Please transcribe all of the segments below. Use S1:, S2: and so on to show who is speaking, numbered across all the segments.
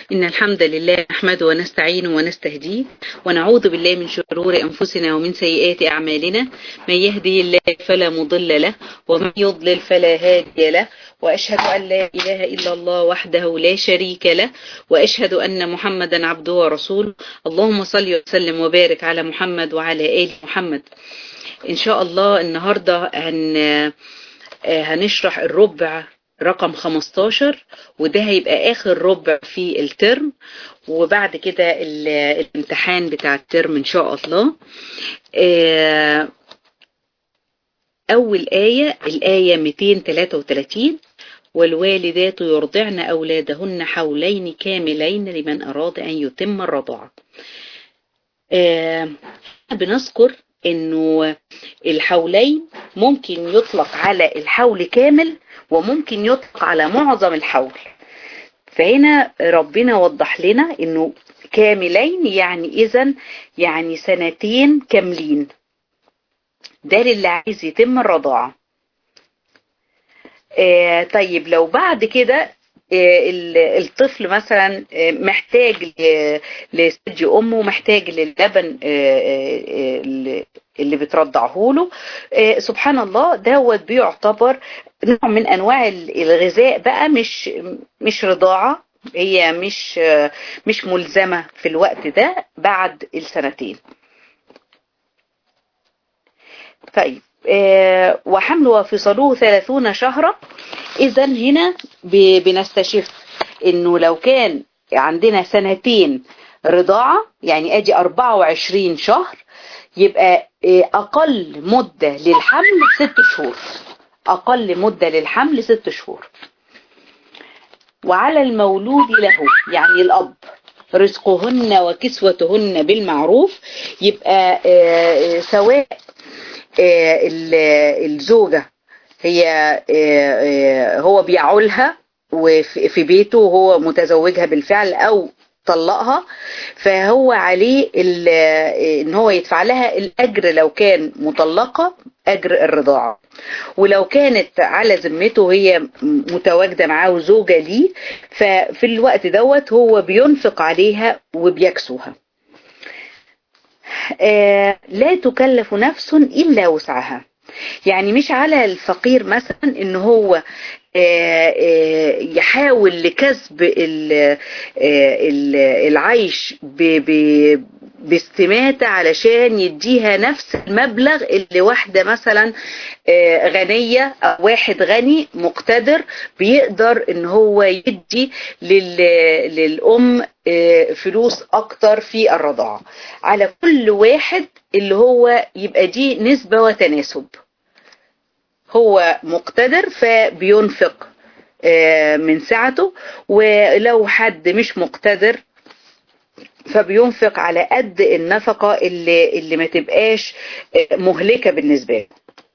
S1: إن الحمد لله نحمده ونستعينه ونستهديه ونعوذ بالله من شرور أنفسنا ومن سيئات أعمالنا من يهدي الله فلا مضل له ومن يضلل فلا هادي له وأشهد أن لا إله إلا الله وحده لا شريك له وأشهد أن محمدا عبده ورسوله اللهم صل وسلم وبارك على محمد وعلى آل محمد إن شاء الله النهاردة هن هنشرح الربع رقم 15 وده هيبقى آخر ربع في الترم وبعد كده الامتحان بتاع الترم إن شاء الله أول آية الآية 233 والوالدات يرضعن أولادهن حولين كاملين لمن أراد أن يتم الرضاعة بنذكر انه الحولين ممكن يطلق على الحول كامل وممكن يطلق على معظم الحول فهنا ربنا وضح لنا انه كاملين يعني اذا يعني سنتين كاملين ده للي عايز يتم الرضاعة آه طيب لو بعد كده الطفل مثلا محتاج لسج امه محتاج للبن اللي بترضعه له سبحان الله دوت بيعتبر نوع من انواع الغذاء بقى مش مش رضاعه هي مش مش ملزمه في الوقت ده بعد السنتين طيب وحمله وفصاله ثلاثون شهرا اذا هنا بنستشف انه لو كان عندنا سنتين رضاعة يعني ادي 24 شهر يبقى اقل مدة للحمل ست شهور اقل مدة للحمل ست شهور وعلى المولود له يعني الاب رزقهن وكسوتهن بالمعروف يبقى سواء الزوجة هي هو بيعولها وفي بيته وهو متزوجها بالفعل او طلقها فهو عليه ان هو يدفع لها الاجر لو كان مطلقة اجر الرضاعة ولو كانت على ذمته هي متواجدة معاه وزوجة ليه ففي الوقت دوت هو بينفق عليها وبيكسوها آه لا تكلف نفس إلا وسعها يعني مش على الفقير مثلا ان هو آه آه يحاول لكسب العيش باستماتة علشان يديها نفس المبلغ اللي واحدة مثلا غنية او واحد غني مقتدر بيقدر ان هو يدي للأم فلوس اكتر في الرضاعة على كل واحد اللي هو يبقى دي نسبة وتناسب هو مقتدر فبينفق من سعته ولو حد مش مقتدر فبينفق على قد النفقة اللي, اللي ما تبقاش مهلكة بالنسبة له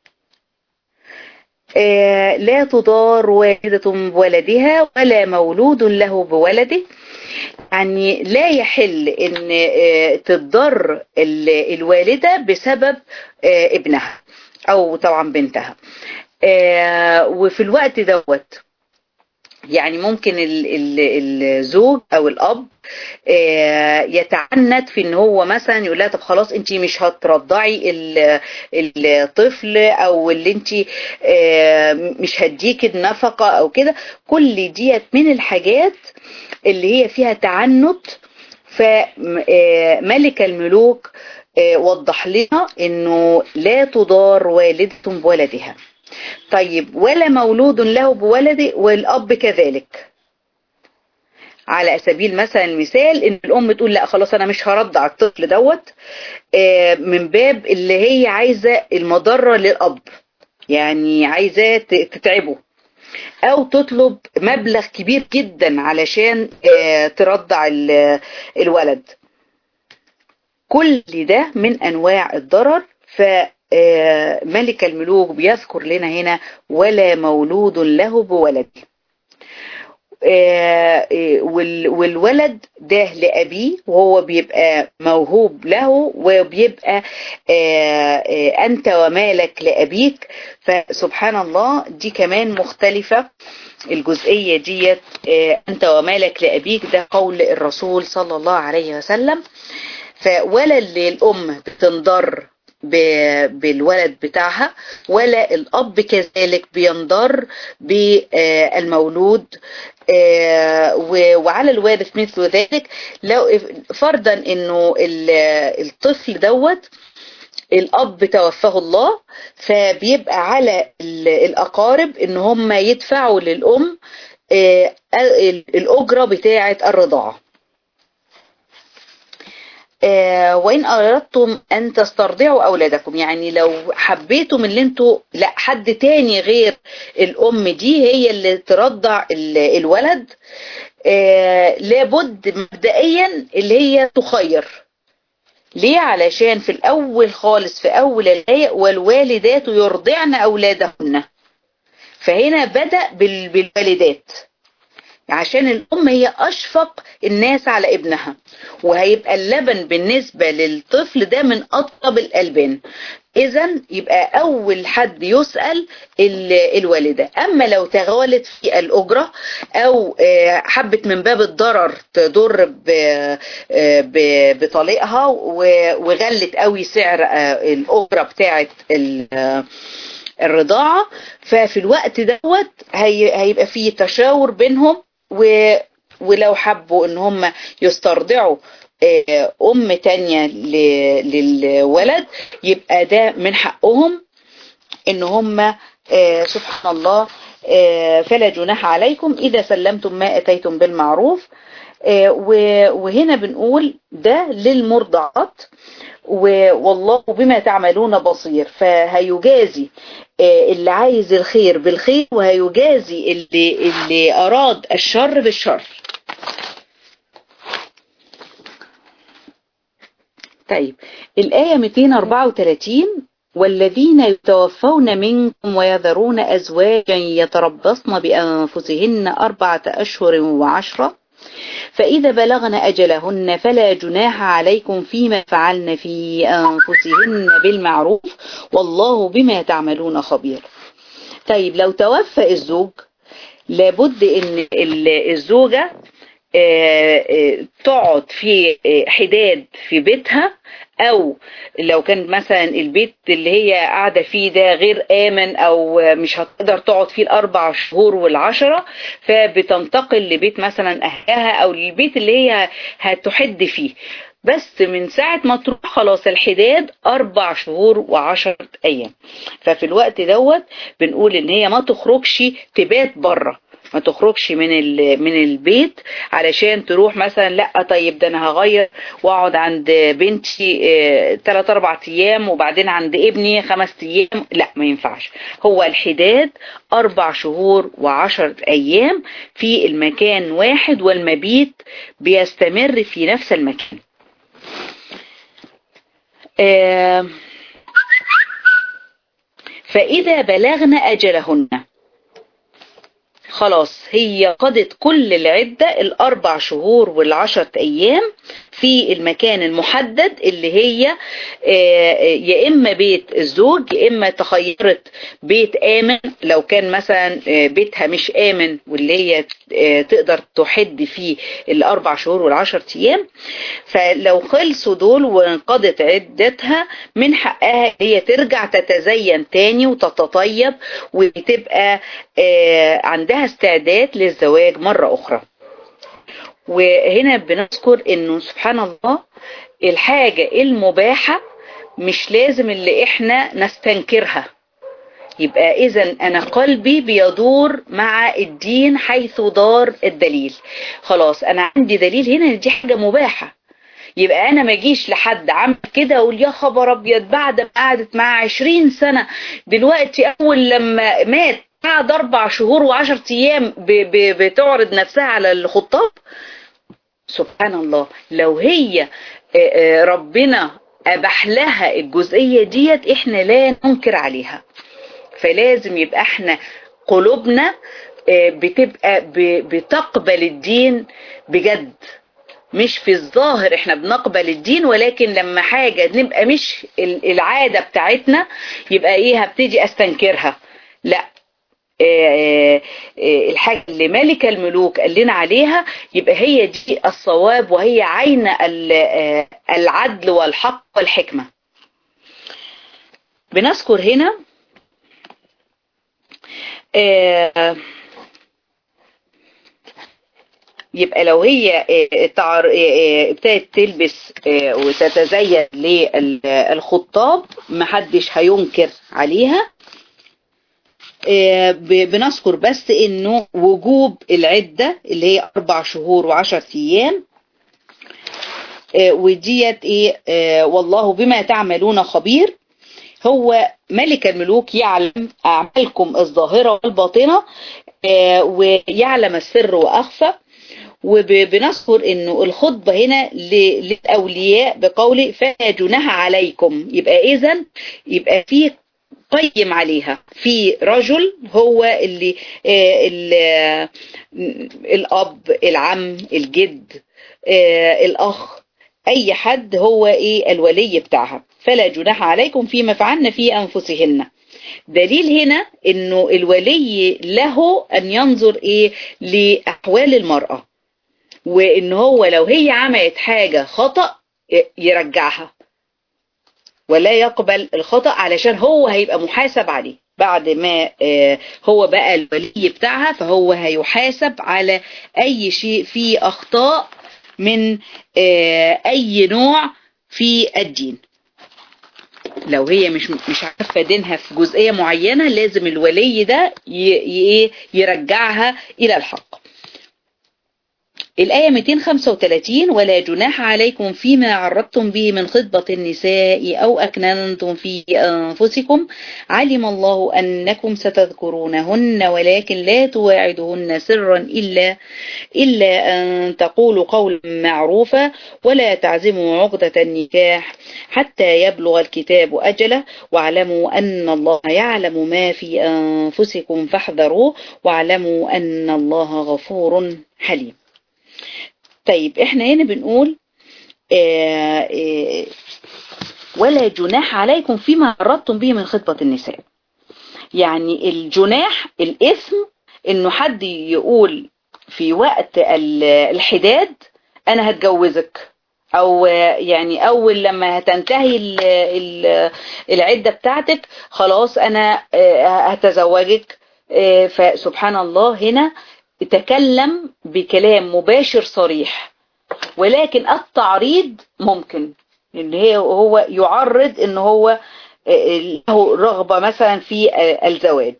S1: لا تضار والدة بولدها ولا مولود له بولده يعني لا يحل ان تضر الوالدة بسبب ابنها او طبعا بنتها وفي الوقت دوت يعني ممكن الزوج او الاب يتعنت في ان هو مثلا يقول لها طب خلاص انت مش هترضعي الطفل او اللي انت مش هديك النفقة او كده كل ديت من الحاجات اللي هي فيها تعنت فملك الملوك وضح لنا انه لا تضار والدة بولدها طيب ولا مولود له بولده والاب كذلك على سبيل مثلا المثال ان الام تقول لا خلاص انا مش هرضع الطفل دوت من باب اللي هي عايزة المضرة للاب يعني عايزاه تتعبه او تطلب مبلغ كبير جدا علشان ترضع الولد كل ده من انواع الضرر فملك الملوك بيذكر لنا هنا ولا مولود له بولد والولد ده لأبيه وهو بيبقى موهوب له وبيبقى أنت ومالك لأبيك فسبحان الله دي كمان مختلفة الجزئية ديت أنت ومالك لأبيك ده قول الرسول صلى الله عليه وسلم فولا اللي الأم بتنضر بالولد بتاعها ولا الأب كذلك بينضر بالمولود وعلى الوارث مثل ذلك لو فرضا انه الطفل دوت الأب توفاه الله فبيبقى على الأقارب ان هم يدفعوا للأم الأجرة بتاعة الرضاعة آه وإن أردتم أن تسترضعوا أولادكم يعني لو حبيتم اللي انتوا لا حد تاني غير الأم دي هي اللي ترضع الولد آه لابد مبدئيا اللي هي تخير ليه علشان في الأول خالص في أول الآية والوالدات يرضعن أولادهن فهنا بدأ بالوالدات عشان الأم هي أشفق الناس على ابنها وهيبقى اللبن بالنسبة للطفل ده من أطيب الألبان إذا يبقى أول حد يسأل الوالدة أما لو تغالت في الأجرة أو حبت من باب الضرر تضر بطليقها وغلت قوي سعر الأجرة بتاعت الرضاعة ففي الوقت دوت هيبقى فيه تشاور بينهم و ولو حبوا ان هم يسترضعوا ام تانية للولد يبقى ده من حقهم ان هم سبحان الله فلا جناح عليكم اذا سلمتم ما اتيتم بالمعروف وهنا بنقول ده للمرضعات والله بما تعملون بصير فهيجازي اللي عايز الخير بالخير وهيجازي اللي, اللي أراد الشر بالشر طيب الآية 234 والذين يتوفون منكم ويذرون أزواجا يتربصن بأنفسهن أربعة أشهر وعشرة فإذا بلغن أجلهن فلا جناح عليكم فيما فعلن في أنفسهن بالمعروف والله بما تعملون خبير طيب لو توفى الزوج لابد ان الزوجة تقعد في حداد في بيتها او لو كان مثلا البيت اللي هي قاعدة فيه ده غير امن او مش هتقدر تقعد فيه الاربع شهور والعشرة فبتنتقل لبيت مثلا اهلها او للبيت اللي هي هتحد فيه بس من ساعة ما تروح خلاص الحداد أربع شهور وعشرة أيام ففي الوقت دوت بنقول إن هي ما تخرجش تبات بره ما تخرجش من من البيت علشان تروح مثلا لا طيب ده انا هغير واقعد عند بنتي 3 4 ايام وبعدين عند ابني خمس ايام لا ما ينفعش هو الحداد اربع شهور وعشرة ايام في المكان واحد والمبيت بيستمر في نفس المكان آه فإذا بلغن أجلهن خلاص هي قضت كل العدة الأربع شهور والعشرة أيام في المكان المحدد اللي هي يا إما بيت الزوج يا إما تخيرت بيت آمن لو كان مثلا بيتها مش آمن واللي هي تقدر تحد فيه الأربع شهور والعشرة أيام فلو خلصوا دول وانقضت عدتها من حقها هي ترجع تتزين تاني وتتطيب وتبقى عندها استعداد للزواج مرة أخرى وهنا بنذكر انه سبحان الله الحاجة المباحة مش لازم اللي احنا نستنكرها يبقى اذا انا قلبي بيدور مع الدين حيث دار الدليل خلاص انا عندي دليل هنا دي حاجة مباحة يبقى انا ما اجيش لحد عمل كده اقول يا خبر ابيض بعد ما قعدت معاه 20 سنة دلوقتي اول لما مات قعد اربع شهور وعشر ايام بتعرض نفسها على الخطاب سبحان الله لو هي ربنا اباح لها الجزئية ديت احنا لا ننكر عليها فلازم يبقى احنا قلوبنا بتبقى بتقبل الدين بجد مش في الظاهر احنا بنقبل الدين ولكن لما حاجة نبقى مش العادة بتاعتنا يبقى ايه هبتدي استنكرها لا الحاجة اللي ملك الملوك قال لنا عليها يبقى هي دي الصواب وهي عين العدل والحق والحكمة بنذكر هنا يبقى لو هي ابتدت تلبس وتتزين للخطاب محدش هينكر عليها بنذكر بس انه وجوب العدة اللي هي اربع شهور وعشر ايام وديت ايه والله بما تعملون خبير هو ملك الملوك يعلم اعمالكم الظاهرة والباطنة ويعلم السر واخفى وبنذكر انه الخطبة هنا للاولياء بقول فلا جناح عليكم يبقى اذا يبقى في قيم عليها في رجل هو اللي اللي الاب العم الجد الاخ اي حد هو ايه الولي بتاعها فلا جناح عليكم فيما فعلن في انفسهن دليل هنا انه الولي له ان ينظر ايه لاحوال المرأة وان هو لو هي عملت حاجة خطأ يرجعها ولا يقبل الخطأ علشان هو هيبقى محاسب عليه بعد ما هو بقى الولي بتاعها فهو هيحاسب على اي شيء فيه اخطاء من اي نوع في الدين لو هي مش مش عارفه دينها في جزئيه معينه لازم الولي ده يرجعها الى الحق الآية 235 ولا جناح عليكم فيما عرضتم به من خطبة النساء أو أكننتم في أنفسكم علم الله أنكم ستذكرونهن ولكن لا تواعدهن سرا إلا, إلا أن تقولوا قولا معروفا ولا تعزموا عقدة النكاح حتى يبلغ الكتاب أجله واعلموا أن الله يعلم ما في أنفسكم فاحذروا واعلموا أن الله غفور حليم طيب احنا هنا بنقول آآ آآ ولا جناح عليكم فيما عرضتم به من خطبة النساء يعني الجناح الاسم انه حد يقول في وقت الحداد انا هتجوزك او يعني اول لما هتنتهي ال ال العدة بتاعتك خلاص انا هتزوجك فسبحان الله هنا تكلم بكلام مباشر صريح ولكن التعريض ممكن ان هي هو يعرض ان هو له رغبة مثلا في الزواج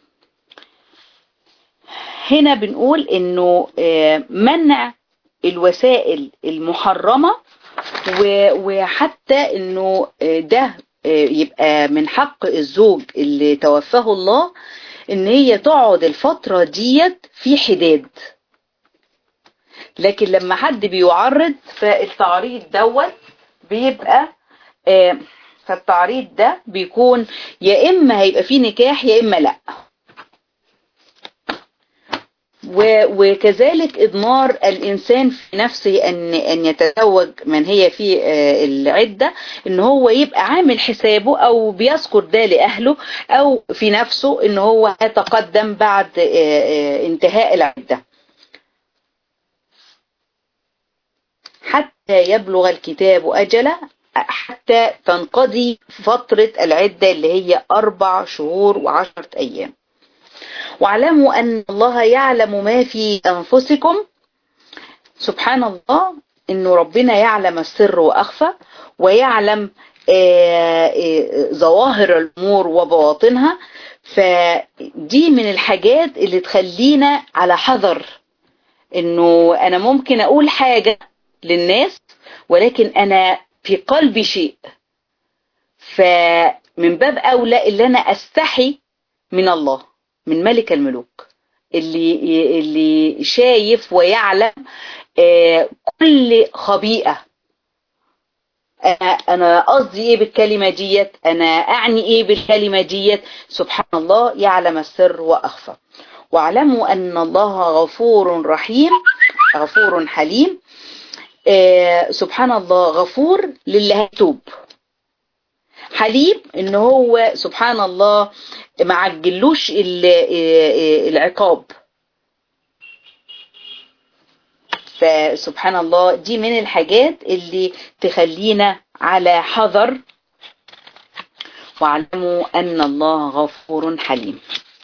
S1: هنا بنقول انه منع الوسائل المحرمة وحتى انه ده يبقى من حق الزوج اللي توفاه الله ان هي تقعد الفترة ديت في حداد لكن لما حد بيعرض فالتعريض دوت بيبقى آه فالتعريض ده بيكون يا اما هيبقى فيه نكاح يا اما لا وكذلك إضمار الإنسان في نفسه أن أن يتزوج من هي في العدة أن هو يبقى عامل حسابه أو بيذكر ده لأهله أو في نفسه أن هو يتقدم بعد انتهاء العدة حتى يبلغ الكتاب أجله حتى تنقضي فترة العدة اللي هي أربع شهور وعشرة أيام واعلموا أن الله يعلم ما في أنفسكم سبحان الله أنه ربنا يعلم السر وأخفى ويعلم ظواهر الأمور وبواطنها فدي من الحاجات اللي تخلينا على حذر أنه أنا ممكن أقول حاجة للناس ولكن أنا في قلبي شيء فمن باب أولى اللي أنا أستحي من الله من ملك الملوك اللي اللي شايف ويعلم كل خبيئة انا قصدي ايه بالكلمة ديت انا اعني ايه بالكلمة ديت سبحان الله يعلم السر واخفى واعلموا أن الله غفور رحيم غفور حليم آه سبحان الله غفور للي هيتوب حليم ان هو سبحان الله ما عجلوش العقاب فسبحان الله دي من الحاجات اللي تخلينا على حذر واعلموا ان الله غفور حليم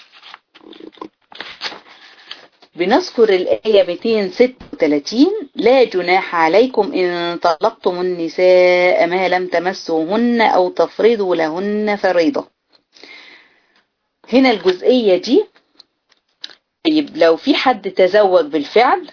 S1: بنذكر الآية 236 لا جناح عليكم إن طلقتم النساء ما لم تمسوهن أو تفرضوا لهن فريضة هنا الجزئية دي طيب لو في حد تزوج بالفعل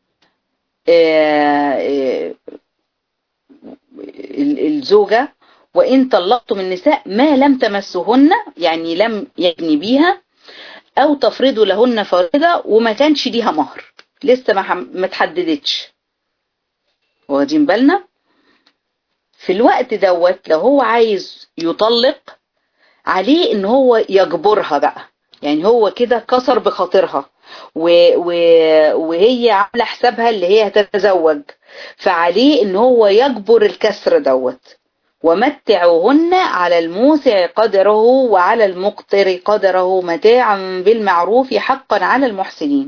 S1: الزوجة وإن طلقتم النساء ما لم تمسوهن يعني لم يجني بيها او تفرضوا لهن فريضه وما كانش ليها مهر لسه ما ما تحددتش واخدين بالنا في الوقت دوت لو هو عايز يطلق عليه ان هو يجبرها بقى يعني هو كده كسر بخاطرها و... و... وهي عامله حسابها اللي هي هتتزوج فعليه ان هو يجبر الكسر دوت ومتعوهن على الموسع قدره وعلى المقتر قدره متاعا بالمعروف حقا على المحسنين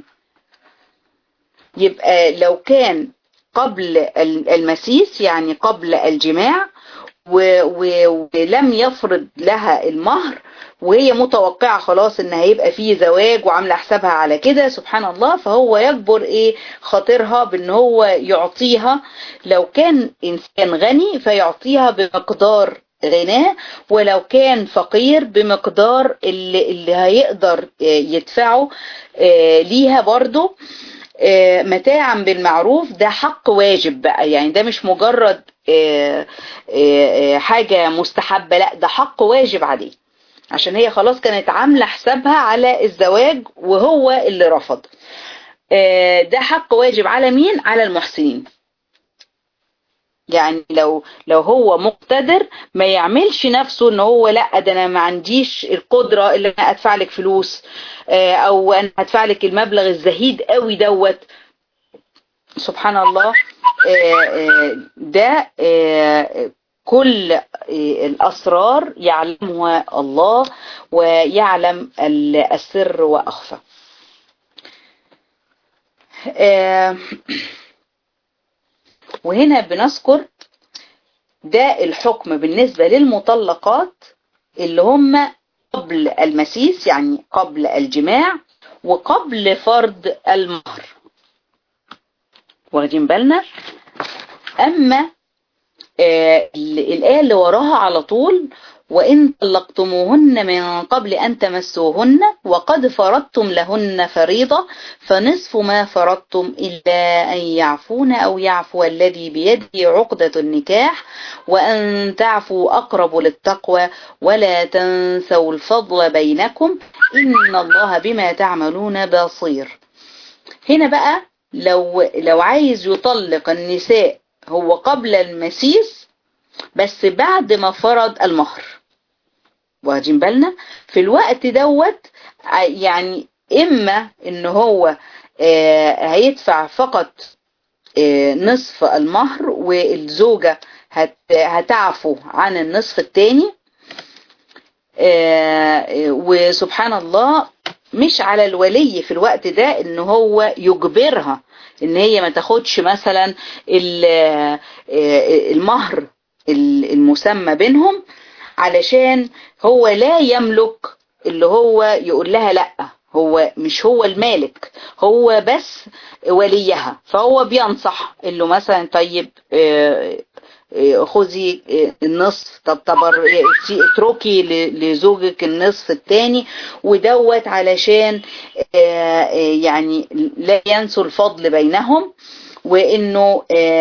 S1: يبقى لو كان قبل المسيس يعني قبل الجماع ولم يفرض لها المهر وهي متوقعة خلاص ان هيبقى فيه زواج وعاملة حسابها على كده سبحان الله فهو يجبر ايه خاطرها بان هو يعطيها لو كان انسان غني فيعطيها بمقدار غناه ولو كان فقير بمقدار اللي, اللي هيقدر يدفعه ليها برضه متاعا بالمعروف ده حق واجب بقى يعني ده مش مجرد حاجة مستحبة لا ده حق واجب عليه عشان هي خلاص كانت عاملة حسابها على الزواج وهو اللي رفض ده حق واجب على مين على المحسنين يعني لو لو هو مقتدر ما يعملش نفسه ان هو لا ده انا ما عنديش القدره اللي انا ادفع لك فلوس او انا هدفع لك المبلغ الزهيد قوي دوت سبحان الله ده كل الاسرار يعلمها الله ويعلم السر واخفى وهنا بنذكر ده الحكم بالنسبة للمطلقات اللي هم قبل المسيس يعني قبل الجماع وقبل فرض المهر واخدين بالنا أما آه الآية اللي وراها على طول وإن طلقتموهن من قبل أن تمسوهن وقد فرضتم لهن فريضة فنصف ما فرضتم إلا أن يعفون أو يعفو الذي بيده عقدة النكاح وأن تعفوا أقرب للتقوى ولا تنسوا الفضل بينكم إن الله بما تعملون بصير هنا بقى لو لو عايز يطلق النساء هو قبل المسيس بس بعد ما فرض المهر واخدين بالنا في الوقت دوت يعني اما ان هو آه هيدفع فقط آه نصف المهر والزوجة هت هتعفو عن النصف التاني آه وسبحان الله مش على الولي في الوقت ده ان هو يجبرها ان هي ما تاخدش مثلا المهر المسمى بينهم علشان هو لا يملك اللي هو يقول لها لا هو مش هو المالك هو بس وليها فهو بينصح اللي مثلا طيب خذي النصف طب طب اتركي لزوجك النصف التاني ودوت علشان يعني لا ينسوا الفضل بينهم وانه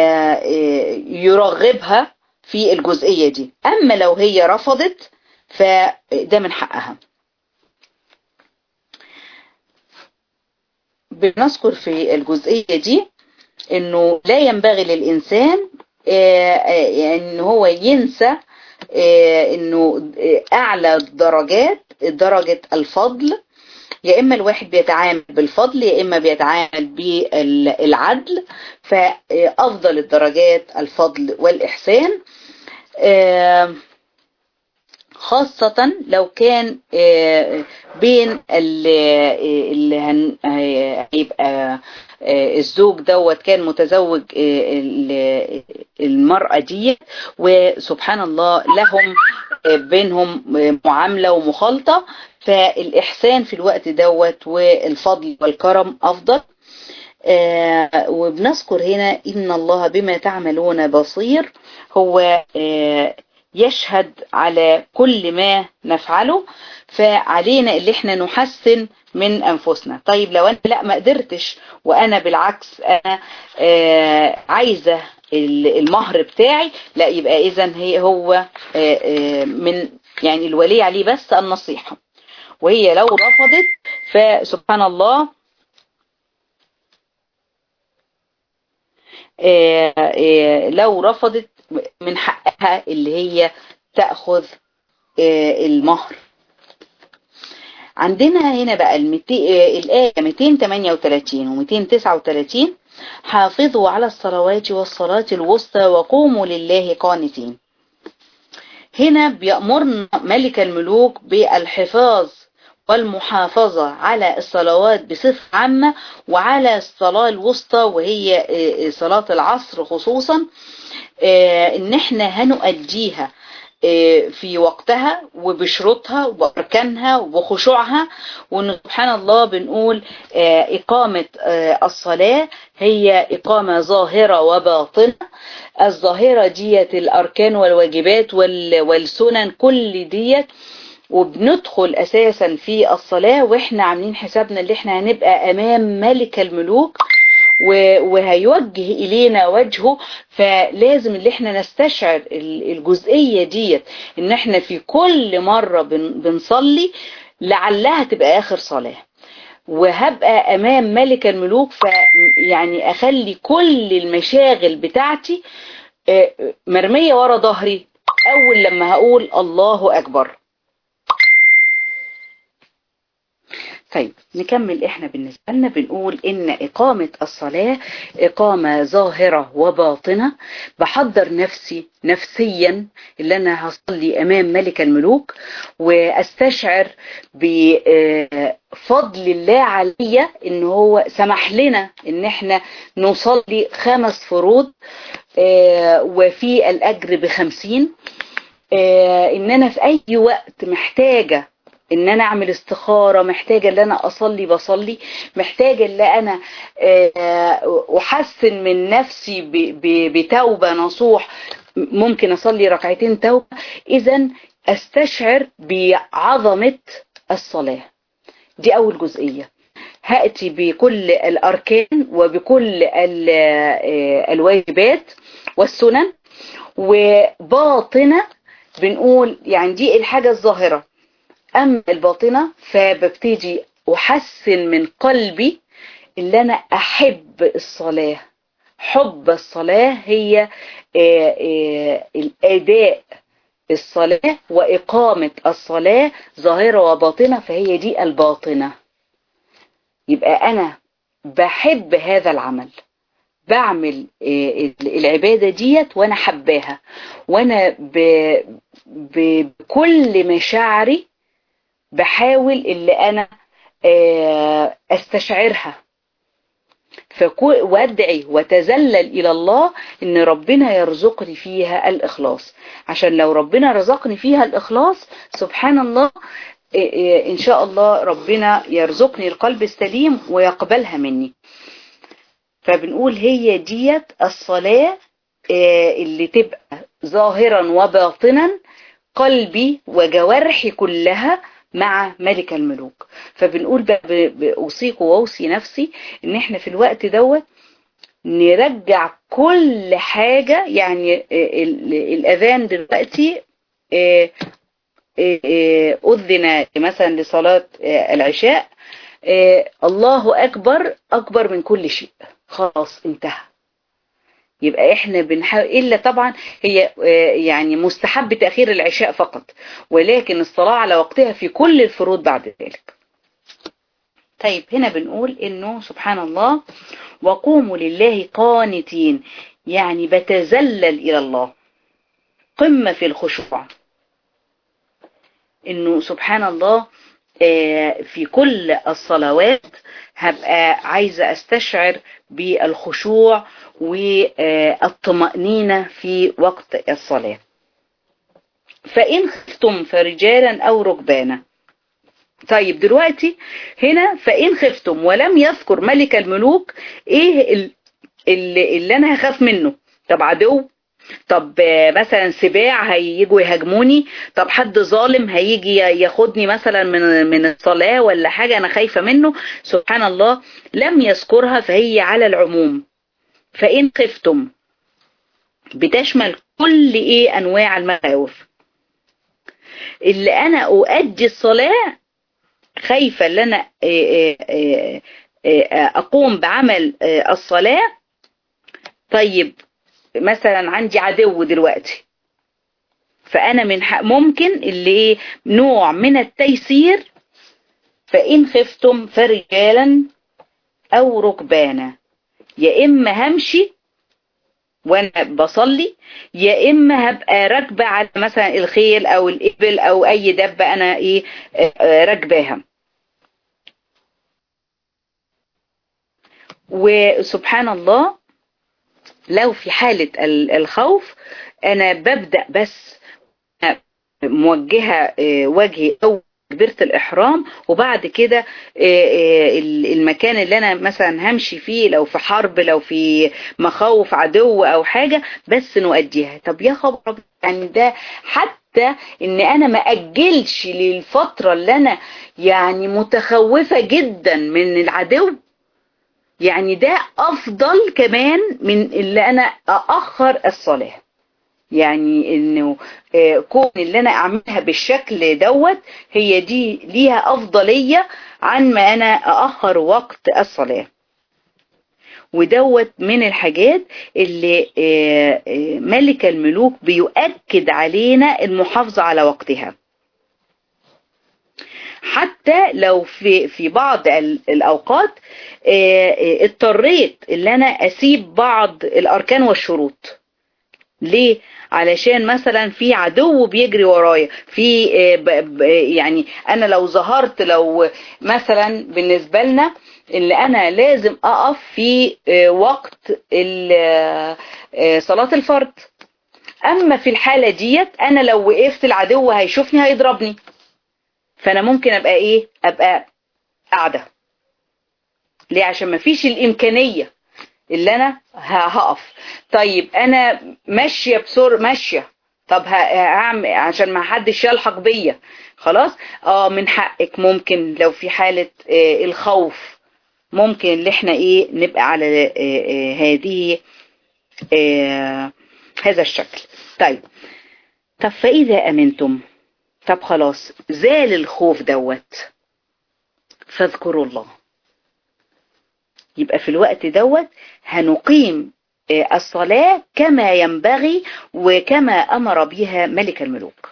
S1: يرغبها في الجزئية دي اما لو هي رفضت فده من حقها بنذكر في الجزئية دي انه لا ينبغي للانسان ان هو ينسى انه اعلى درجات درجة الفضل يا إما الواحد بيتعامل بالفضل يا إما بيتعامل بالعدل فأفضل الدرجات الفضل والإحسان خاصة لو كان بين اللي هيبقى الزوج دوت كان متزوج المرأة دي وسبحان الله لهم بينهم معاملة ومخالطة فالإحسان في الوقت دوت والفضل والكرم أفضل آه وبنذكر هنا إن الله بما تعملون بصير هو آه يشهد على كل ما نفعله فعلينا اللي احنا نحسن من أنفسنا طيب لو أنا لا ما قدرتش وأنا بالعكس أنا آه عايزة المهر بتاعي لا يبقى إذا هي هو من يعني الولي عليه بس النصيحة وهي لو رفضت فسبحان الله لو رفضت من حقها اللي هي تأخذ المهر عندنا هنا بقى الآية 238 و 239 حافظوا على الصلوات والصلاة الوسطى وقوموا لله قانتين هنا بيأمرنا ملك الملوك بالحفاظ والمحافظة على الصلوات بصفة عامة وعلى الصلاة الوسطى وهي صلاة العصر خصوصا ان احنا هنؤديها في وقتها وبشروطها واركانها وخشوعها وان سبحان الله بنقول اقامة الصلاة هي اقامة ظاهرة وباطنة الظاهرة ديت الاركان والواجبات والسنن كل ديت وبندخل اساسا في الصلاة واحنا عاملين حسابنا اللي احنا هنبقى امام ملك الملوك وهيوجه الينا وجهه فلازم اللي احنا نستشعر الجزئية ديت ان احنا في كل مرة بنصلي لعلها تبقى اخر صلاة وهبقى امام ملك الملوك فيعني اخلي كل المشاغل بتاعتي مرمية ورا ظهري اول لما هقول الله اكبر طيب نكمل احنا بالنسبة لنا بنقول ان اقامة الصلاة اقامة ظاهرة وباطنة بحضر نفسي نفسيا اللي انا هصلي امام ملك الملوك واستشعر بفضل الله عليا ان هو سمح لنا ان احنا نصلي خمس فروض وفي الاجر بخمسين ان انا في اي وقت محتاجة ان انا اعمل استخارة محتاجة ان انا اصلي بصلي محتاجة ان انا احسن من نفسي بتوبة نصوح ممكن اصلي ركعتين توبة اذا استشعر بعظمة الصلاة دي اول جزئية هأتي بكل الاركان وبكل الواجبات والسنن وباطنة بنقول يعني دي الحاجة الظاهرة أما الباطنة فببتدي أحسن من قلبي اللي أنا أحب الصلاة حب الصلاة هي الأداء الصلاة وإقامة الصلاة ظاهرة وباطنة فهي دي الباطنة يبقى أنا بحب هذا العمل بعمل العبادة ديت وأنا حباها وأنا بكل مشاعري بحاول اللي انا استشعرها وادعي وتذلل الى الله ان ربنا يرزقني فيها الاخلاص عشان لو ربنا رزقني فيها الاخلاص سبحان الله ان شاء الله ربنا يرزقني القلب السليم ويقبلها مني فبنقول هي ديت الصلاة اللي تبقى ظاهرا وباطنا قلبي وجوارحي كلها مع ملك الملوك فبنقول بأوصيك وأوصي نفسي ان احنا في الوقت دوت نرجع كل حاجة يعني الأذان دلوقتي أذن مثلا لصلاة العشاء الله أكبر أكبر من كل شيء خلاص انتهى يبقى احنا بنحاول الا طبعا هي يعني مستحب تاخير العشاء فقط ولكن الصلاه على وقتها في كل الفروض بعد ذلك طيب هنا بنقول انه سبحان الله وقوموا لله قانتين يعني بتذلل الى الله قمة في الخشوع انه سبحان الله في كل الصلوات هبقى عايزة استشعر بالخشوع والطمأنينة في وقت الصلاة فإن خفتم فرجالا أو ركبانا طيب دلوقتي هنا فإن خفتم ولم يذكر ملك الملوك إيه اللي, اللي أنا هخاف منه طب عدو طب مثلا سباع هيجوا يهاجموني طب حد ظالم هيجي ياخدني مثلا من من الصلاة ولا حاجة أنا خايفة منه سبحان الله لم يذكرها فهي على العموم فإن خفتم بتشمل كل إيه أنواع المخاوف اللي أنا أؤدي الصلاة خايفة اللي أنا أقوم بعمل الصلاة طيب مثلا عندي عدو دلوقتي فأنا من حق ممكن اللي نوع من التيسير فإن خفتم فرجالا أو ركبانا يا إما همشي وانا بصلي يا اما هبقى راكبه على مثلا الخيل او الابل او اي دبه انا ايه راكباها وسبحان الله لو في حالة الخوف انا ببدأ بس موجهة وجهي او كبيرة الإحرام وبعد كده المكان اللي أنا مثلا همشي فيه لو في حرب لو في مخاوف عدو أو حاجة بس نؤديها طب يا خبر يعني ده حتى إن أنا ما أجلش للفترة اللي أنا يعني متخوفة جدا من العدو يعني ده أفضل كمان من اللي أنا أأخر الصلاة يعني انه كون اللي انا اعملها بالشكل دوت هي دي ليها افضلية عن ما انا ااخر وقت الصلاة ودوت من الحاجات اللي ملك الملوك بيؤكد علينا المحافظة على وقتها حتى لو في في بعض الاوقات اضطريت اللي انا اسيب بعض الاركان والشروط ليه علشان مثلا في عدو بيجري ورايا في يعني انا لو ظهرت لو مثلا بالنسبه لنا اللي انا لازم اقف في وقت صلاه الفرض اما في الحاله ديت انا لو وقفت العدو هيشوفني هيضربني فانا ممكن ابقى ايه ابقى قاعده ليه عشان ما فيش الامكانيه اللي انا هقف طيب انا ماشيه بسر ماشيه طب هعمل عشان ما حدش يلحق بيا خلاص اه من حقك ممكن لو في حاله آه الخوف ممكن اللي احنا ايه نبقى على آه آه هذه هذا الشكل طيب طب فاذا امنتم طب خلاص زال الخوف دوت فاذكروا الله يبقى في الوقت دوت هنقيم الصلاة كما ينبغي وكما أمر بها ملك الملوك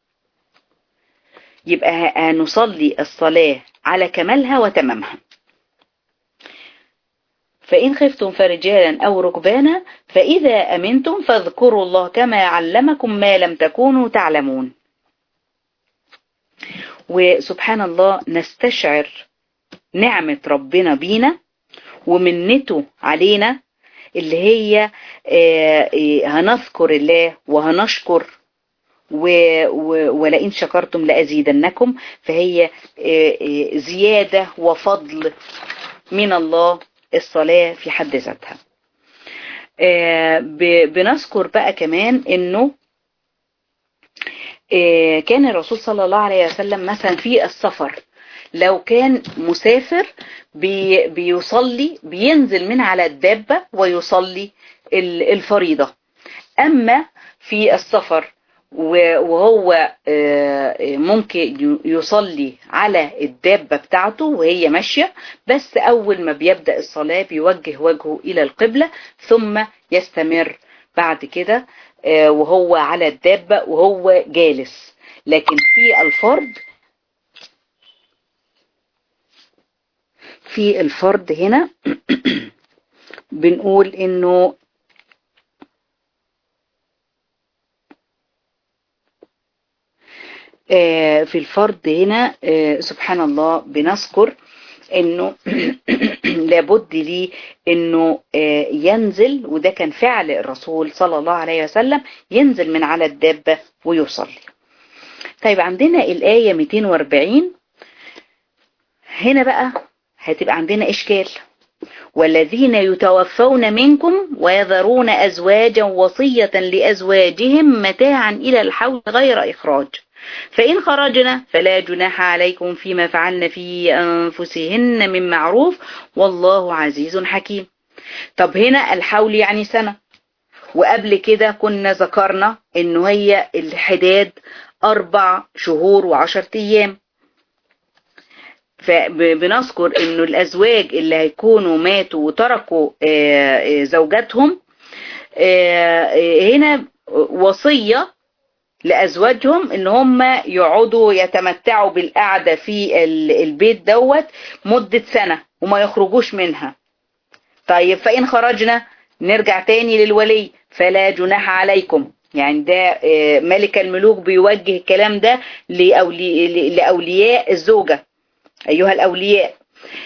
S1: يبقى هنصلي الصلاة على كمالها وتمامها فإن خفتم فرجالا أو ركبانا فإذا أمنتم فاذكروا الله كما علمكم ما لم تكونوا تعلمون وسبحان الله نستشعر نعمة ربنا بينا ومنته علينا اللي هي هنذكر الله وهنشكر ولئن شكرتم لأزيدنكم فهي زيادة وفضل من الله الصلاة في حد ذاتها بنذكر بقى كمان انه كان الرسول صلى الله عليه وسلم مثلا في السفر لو كان مسافر بي بيصلي بينزل من على الدابة ويصلي الفريضة أما في السفر وهو ممكن يصلي على الدابة بتاعته وهي ماشية بس أول ما بيبدأ الصلاة بيوجه وجهه إلى القبلة ثم يستمر بعد كده وهو على الدابة وهو جالس لكن في الفرض في الفرض هنا بنقول انه في الفرض هنا سبحان الله بنذكر انه لابد لي انه ينزل وده كان فعل الرسول صلى الله عليه وسلم ينزل من على الدابة ويصلي طيب عندنا الآية 240 هنا بقى هتبقى عندنا إشكال والذين يتوفون منكم ويذرون أزواجا وصية لأزواجهم متاعا إلى الحول غير إخراج فإن خرجنا فلا جناح عليكم فيما فعلن في أنفسهن من معروف والله عزيز حكيم طب هنا الحول يعني سنة وقبل كده كنا ذكرنا انه هي الحداد أربع شهور وعشر أيام فبنذكر انه الازواج اللي هيكونوا ماتوا وتركوا زوجاتهم هنا وصية لازواجهم ان هم يقعدوا يتمتعوا بالقعدة في البيت دوت مدة سنة وما يخرجوش منها طيب فإن خرجنا نرجع تاني للولي فلا جناح عليكم يعني ده ملك الملوك بيوجه الكلام ده لأولياء الزوجة أيها الأولياء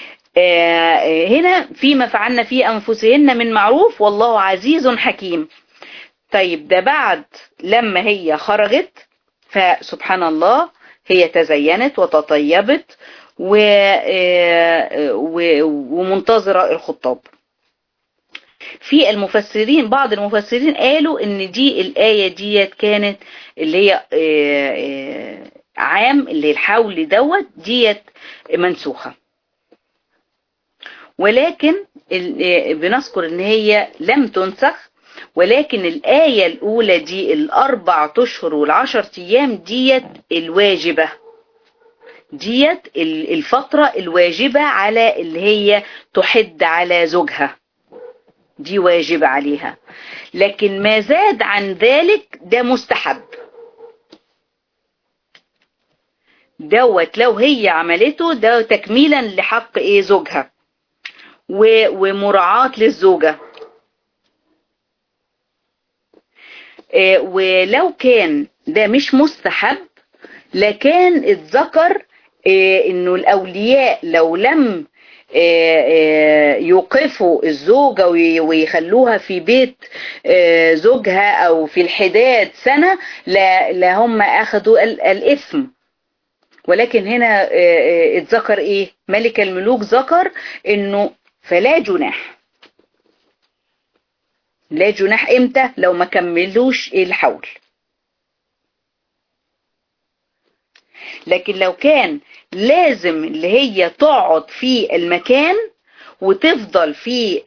S1: هنا فيما فعلنا في أنفسهن من معروف والله عزيز حكيم طيب ده بعد لما هي خرجت فسبحان الله هي تزينت وتطيبت و... و... ومنتظرة الخطاب في المفسرين بعض المفسرين قالوا ان دي الآية ديت كانت اللي هي عام اللي الحول دوت ديت منسوخة ولكن بنذكر ان هي لم تنسخ ولكن الآية الأولى دي الأربع أشهر والعشر أيام ديت الواجبة ديت الفترة الواجبة على اللي هي تحد على زوجها دي واجب عليها لكن ما زاد عن ذلك ده مستحب دوت لو هي عملته ده تكميلا لحق ايه زوجها ومراعاة للزوجة ولو كان ده مش مستحب لكان اتذكر انه الاولياء لو لم يوقفوا الزوجة ويخلوها في بيت زوجها او في الحداد سنة لا هم اخذوا الاثم ولكن هنا اتذكر ايه ملك الملوك ذكر انه فلا جناح لا جناح امتى لو ما كملوش الحول لكن لو كان لازم اللي هي تقعد في المكان وتفضل في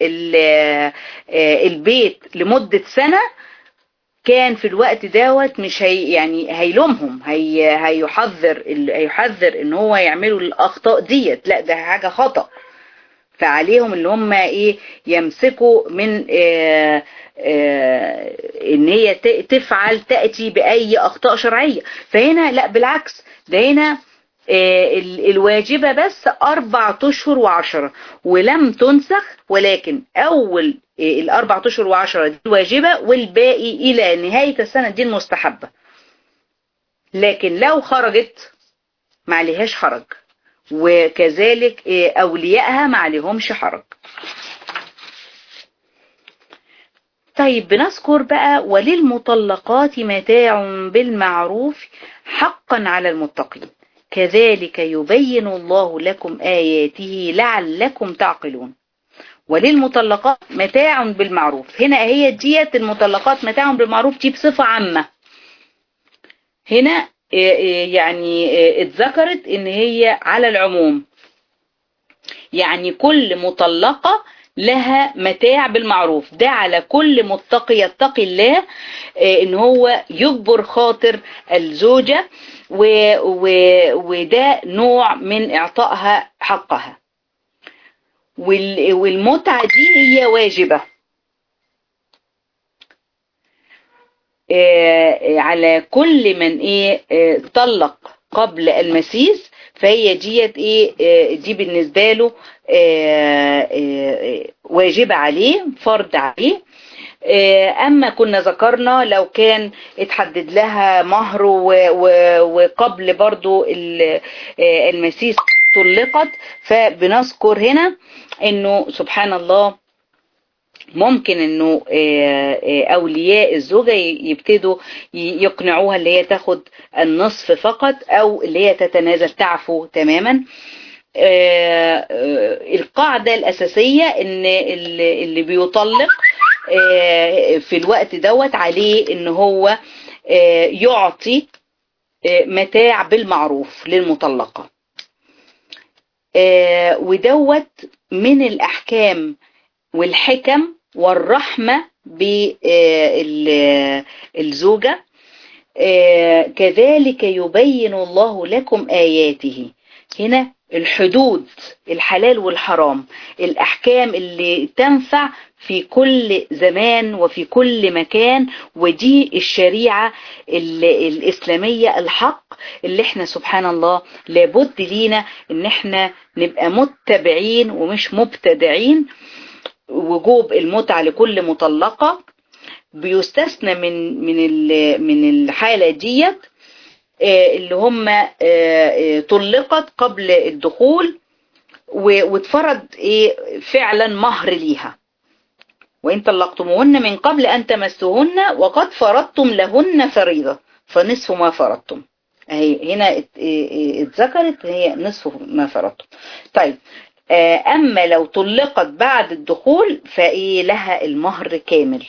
S1: البيت لمدة سنة كان في الوقت دوت مش هي يعني هيلومهم هي هيحذر هيحذر ان هو يعملوا الاخطاء ديت لا ده حاجة خطأ فعليهم اللي هم ايه يمسكوا من آآ آآ ان هي تفعل تأتي بأي اخطاء شرعية فهنا لا بالعكس ده هنا الواجبة بس أربع أشهر وعشرة ولم تنسخ ولكن أول الأربع أشهر وعشرة دي واجبة والباقي إلى نهاية السنة دي المستحبة لكن لو خرجت ما عليهاش حرج وكذلك أوليائها ما عليهمش حرج طيب بنذكر بقى وللمطلقات متاع بالمعروف حقا على المتقين كذلك يبين الله لكم آياته لعلكم تعقلون وللمطلقات متاع بالمعروف هنا هي ديت المطلقات متاع بالمعروف دي بصفة عامة هنا يعني اتذكرت ان هي على العموم يعني كل مطلقة لها متاع بالمعروف ده على كل متقي يتقي الله ان هو يجبر خاطر الزوجة و و وده نوع من اعطائها حقها والمتعة دي هي واجبة على كل من ايه طلق قبل المسيس فهي ديت ايه دي بالنسبة له واجب عليه فرض عليه اما كنا ذكرنا لو كان اتحدد لها مهر وقبل برضو المسيس طلقت فبنذكر هنا انه سبحان الله ممكن انه اولياء الزوجة يبتدوا يقنعوها اللي هي تاخد النصف فقط او اللي هي تتنازل تعفو تماما القاعدة الاساسية ان اللي بيطلق في الوقت دوت عليه ان هو يعطي متاع بالمعروف للمطلقة ودوت من الاحكام والحكم والرحمة بالزوجة كذلك يبين الله لكم آياته هنا الحدود الحلال والحرام الأحكام اللي تنفع في كل زمان وفي كل مكان ودي الشريعة الإسلامية الحق اللي احنا سبحان الله لابد لينا ان احنا نبقى متبعين ومش مبتدعين وجوب المتعة لكل مطلقة بيستثنى من من من الحالة ديت اللي هم طلقت قبل الدخول واتفرض ايه فعلا مهر ليها وان طلقتموهن من قبل ان تمسوهن وقد فرضتم لهن فريضة فنصف ما فرضتم اهي هنا اتذكرت هي نصف ما فرضتم طيب اما لو طلقت بعد الدخول فايه لها المهر كامل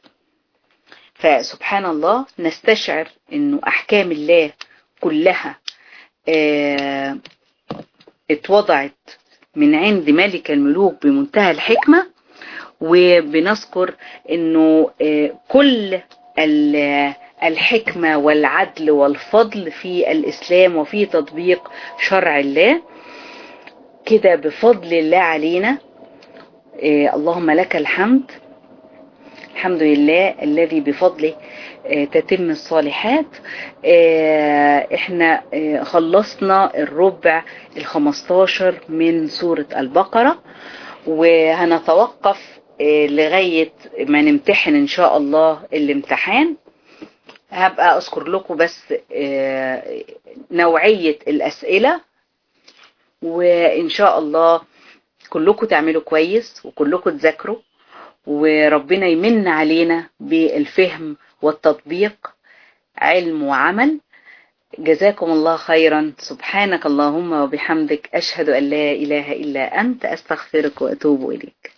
S1: فسبحان الله نستشعر انه احكام الله كلها اه اتوضعت من عند ملك الملوك بمنتهى الحكمة وبنذكر انه اه كل الحكمة والعدل والفضل في الاسلام وفي تطبيق شرع الله كده بفضل الله علينا اه اللهم لك الحمد الحمد لله الذي بفضله تتم الصالحات احنا خلصنا الربع الخمستاشر من سورة البقرة وهنتوقف لغاية ما نمتحن ان شاء الله الامتحان هبقى اذكر لكم بس نوعية الاسئلة وان شاء الله كلكم تعملوا كويس وكلكم تذاكروا وربنا يمن علينا بالفهم والتطبيق علم وعمل جزاكم الله خيرا سبحانك اللهم وبحمدك أشهد أن لا إله إلا أنت أستغفرك وأتوب إليك